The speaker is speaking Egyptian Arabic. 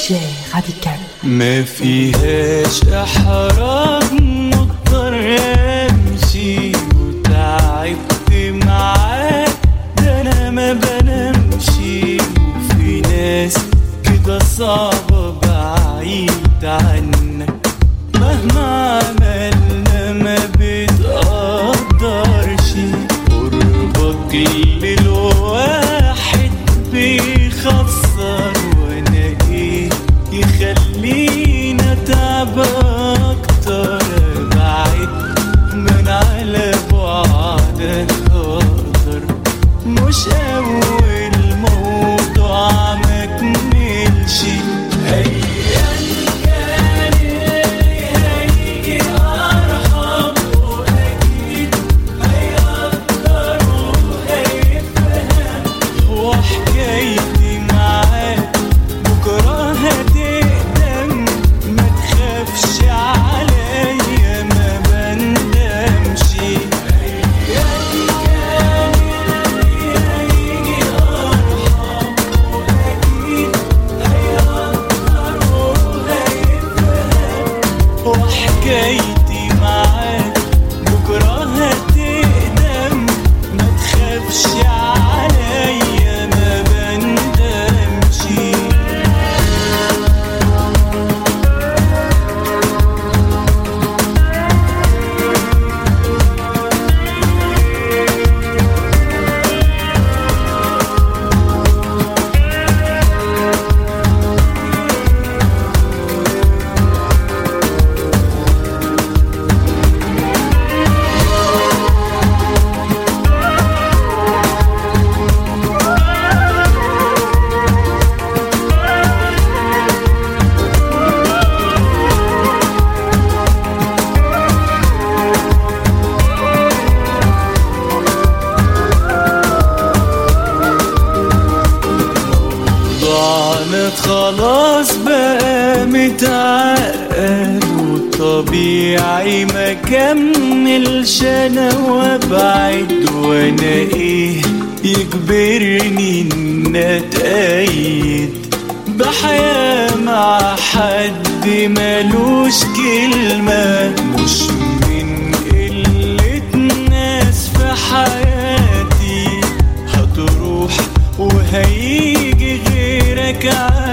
جي راديكال ما فيهاش احراج مضطر امشي وتعبت معاك ده انا ما بنامشي وفي ناس كده صعبة بعيد عنك مهما عملنا ما بتقدرش قربك للواحد بيخسر وانا ايه يخلينا تعب اكتر بعد من على بعدك اقدر مش اول موضوع مكملش ايا كان اللي هيجي ارحم واكيد هيقدر وهيفهم وحكايتي معاك بكره هتقدم ما تخافش عليا ما بندمش ايا كان اللي هيجي ارحم واكيد هيقدر وهيفهم وحكايتي معاك بكره هتقدم ما تخافش عليا ما بندمش ضعنت خلاص بقى متعقد وطبيعي ما كملش انا وابعد وانا ايه يجبرني ان اتأيد بحياة مع حد ملوش كلمة مش من قلة ناس في حياتي هتروح وهيجي غيرك